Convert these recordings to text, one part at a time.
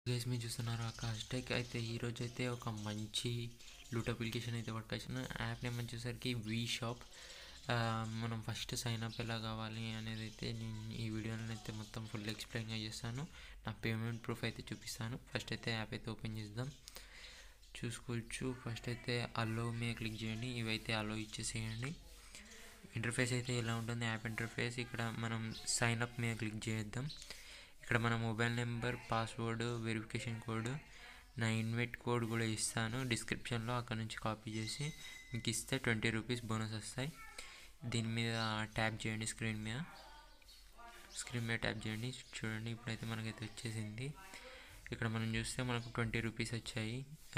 guys మీరు చూస్తున్నారు ఆ కాస్టెక్ అయితే ఈరోజు అయితే ఒక మంచి లూట్ అప్లికేషన్ అయితే పట్టుకొచ్చిన యాప్ నేమ్ వచ్చేసరికి వీ షాప్ మనం ఫస్ట్ సైన్ అప్ ఎలా కావాలి అనేది అయితే నేను ఈ వీడియోలో అయితే మొత్తం ఫుల్ ఎక్స్ప్లెయిన్గా చేస్తాను నా పేమెంట్ ప్రూఫ్ అయితే చూపిస్తాను ఫస్ట్ అయితే యాప్ అయితే ఓపెన్ చేద్దాం చూసుకోవచ్చు ఫస్ట్ అయితే అలో మీద క్లిక్ చేయండి ఇవైతే అలో ఇచ్చేసేయండి ఇంటర్ఫేస్ అయితే ఎలా ఉంటుంది యాప్ ఇంటర్ఫేస్ ఇక్కడ మనం సైన్ అప్ మీద క్లిక్ చేద్దాం ఇక్కడ మన mobile number password verification code నా ఇన్వైట్ కోడ్ కూడా ఇస్తాను డిస్క్రిప్షన్లో అక్కడ నుంచి కాపీ చేసి మీకు ఇస్తే ట్వంటీ రూపీస్ బోనస్ వస్తాయి దీని మీద ట్యాప్ చేయండి స్క్రీన్ మీద స్క్రీన్ మీద ట్యాప్ చేయండి చూడండి ఇప్పుడైతే మనకైతే వచ్చేసింది ఇక్కడ మనం చూస్తే మనకు ట్వంటీ రూపీస్ వచ్చాయి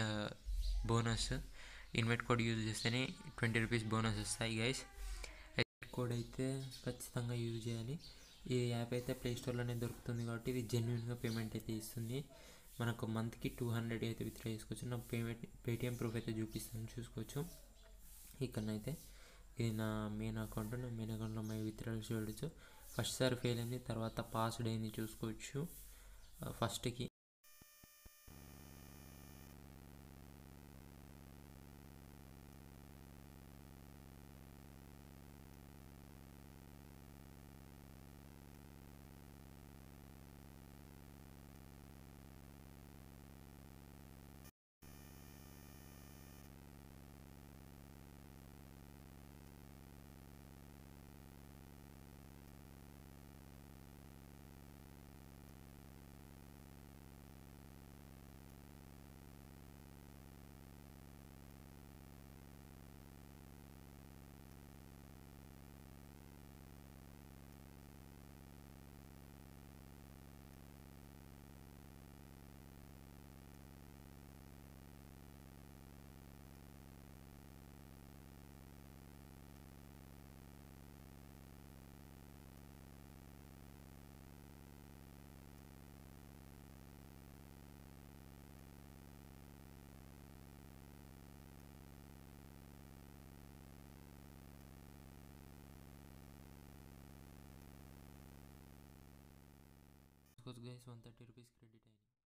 బోనస్ ఇన్వైట్ కోడ్ యూజ్ చేస్తేనే ట్వంటీ రూపీస్ బోనస్ వస్తాయి గైస్ కోడ్ అయితే ఖచ్చితంగా యూజ్ చేయాలి ఈ యాప్ అయితే ప్లే స్టోర్లోనే దొరుకుతుంది కాబట్టి ఇది జెన్యున్గా పేమెంట్ అయితే ఇస్తుంది మనకు మంత్కి టూ హండ్రెడ్ అయితే విత్డ్రా చేసుకోవచ్చు నా పేమెంట్ పేటిఎం ప్రూఫ్ అయితే చూపిస్తాను చూసుకోవచ్చు ఇక్కడనైతే ఇది నా మెయిన్ అకౌంట్ నా మెయిన్ అకౌంట్లో మై విత్డ్రాలు చూడవచ్చు ఫస్ట్ సారి ఫెయిల్ అయింది తర్వాత పాస్డ్ అయింది చూసుకోవచ్చు ఫస్ట్కి guys one thirty rupees credit అయింది